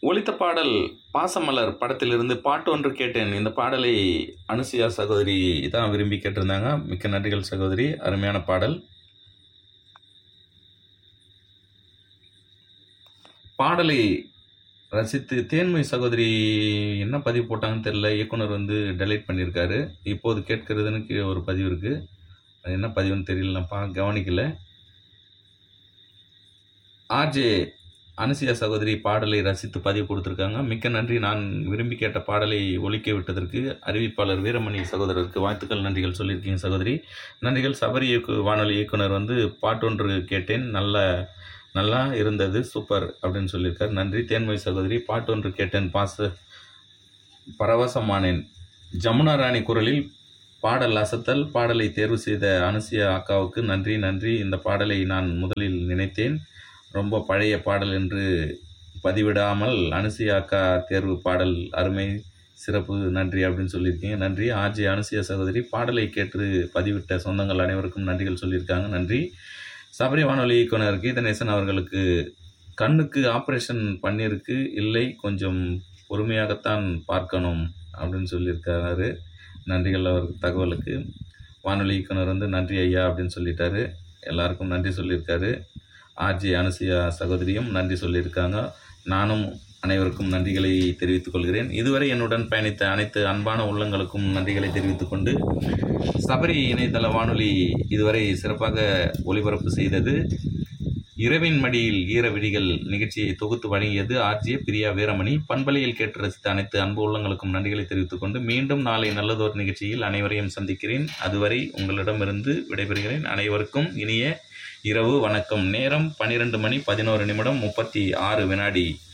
ஒலித்த பாடல் பாசமலர் படத்திலிருந்து பாட்டு ஒன்று கேட்டேன் இந்த பாடலை அனுசுயா சகோதரி தான் விரும்பி கேட்டிருந்தாங்க மிக்க நன்றிகள் சகோதரி அருமையான பாடல் பாடலை ரசித்து தேன்மை சகோதரி என்ன பதிவு போட்டாங்கன்னு தெரியல இயக்குனர் வந்து டெலீட் பண்ணியிருக்காரு இப்போது கேட்கிறதுன்னு கீழே ஒரு பதிவு இருக்குது அது என்ன பதிவுன்னு தெரியல நான் பா கவனிக்கல ஆர்ஜே அனுசியா சகோதரி பாடலை ரசித்து பதிவு கொடுத்துருக்காங்க மிக்க நன்றி நான் விரும்பி கேட்ட பாடலை ஒலிக்க விட்டதற்கு அறிவிப்பாளர் வீரமணி சகோதரருக்கு வாழ்த்துக்கள் நன்றிகள் சொல்லியிருக்கீங்க சகோதரி நன்றிகள் சபரி இயக்கு வானொலி இயக்குனர் வந்து பாட்டொன்று கேட்டேன் நல்ல நல்லா இருந்தது சூப்பர் அப்படின்னு சொல்லியிருக்காரு நன்றி தேன்மொழி சகோதரி பாட்டொன்று கேட்டேன் பாச பரவசமானேன் ஜமுனா ராணி குரலில் பாடல் அசத்தல் பாடலை தேர்வு செய்த அனுசியா அக்காவுக்கு நன்றி நன்றி இந்த பாடலை நான் முதலில் நினைத்தேன் ரொம்ப பழைய பாடல் என்று பதிவிடாமல் அனுசியா அக்கா தேர்வு பாடல் அருமை சிறப்பு நன்றி அப்படின்னு சொல்லியிருக்கீங்க நன்றி ஆர்ஜி அனுசியா சகோதரி பாடலை கேட்டு பதிவிட்ட சொந்தங்கள் அனைவருக்கும் நன்றிகள் சொல்லியிருக்காங்க நன்றி சபரி வானொலி இயக்குனர் கீதநேசன் அவர்களுக்கு கண்ணுக்கு ஆப்ரேஷன் பண்ணியிருக்கு இல்லை கொஞ்சம் பொறுமையாகத்தான் பார்க்கணும் அப்படின்னு சொல்லியிருக்காரு நன்றிகள் அவர் தகவலுக்கு வானொலி இயக்குனர் வந்து நன்றி ஐயா அப்படின்னு சொல்லிட்டாரு எல்லாருக்கும் நன்றி சொல்லியிருக்காரு ஆர்ஜி அனுசியா சகோதரியும் நன்றி சொல்லியிருக்காங்க நானும் அனைவருக்கும் நன்றிகளை தெரிவித்துக் கொள்கிறேன் இதுவரை என்னுடன் பயணித்த அனைத்து அன்பான உள்ளங்களுக்கும் நன்றிகளை தெரிவித்துக் கொண்டு சபரி இணையதள வானொலி இதுவரை சிறப்பாக ஒளிபரப்பு செய்தது இரவின் மடியில் ஈர விடிகள் நிகழ்ச்சியை தொகுத்து வழங்கியது ஆர்ஜே பிரியா வீரமணி பண்பலையில் கேட்டு ரசித்த அனைத்து அன்பு உள்ளங்களுக்கும் நன்றிகளை தெரிவித்துக் கொண்டு மீண்டும் நாளை நல்லதோர் நிகழ்ச்சியில் அனைவரையும் சந்திக்கிறேன் அதுவரை உங்களிடமிருந்து விடைபெறுகிறேன் அனைவருக்கும் இனிய இரவு வணக்கம் நேரம் பன்னிரெண்டு மணி பதினோரு நிமிடம் முப்பத்தி ஆறு வினாடி